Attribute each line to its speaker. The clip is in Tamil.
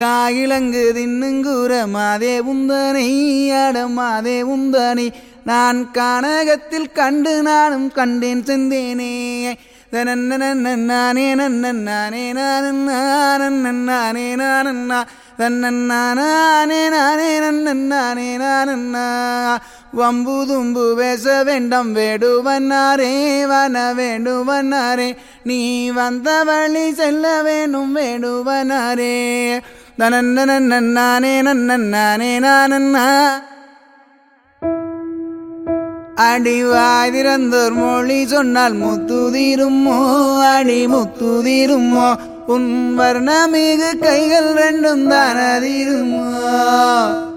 Speaker 1: காயிலங்கு தின்னுங்கூற மாதே உந்தனை அடம் மாதே உந்தனை நான் கானகத்தில் கண்டு நானும் கண்டேன் செந்தேனே தனன்னே நன்னே நானே நானே தன்னே நானே நன்னே நானண்ணா வம்பு தும்பு பேச வேண்டாம் வேடுவன்னாரே வன வேண்டுவனாரே நீ வந்த வழி செல்ல வேணும் வேடுவனாரே தனன்னே நன்னே நானண்ணா அடிவாய் திறந்தோர் மொழி சொன்னால் முத்துதீருமோ அடி முத்துதீருமோ உன் வர்ணமிகு கைகள் ரெண்டும் தானதீருமோ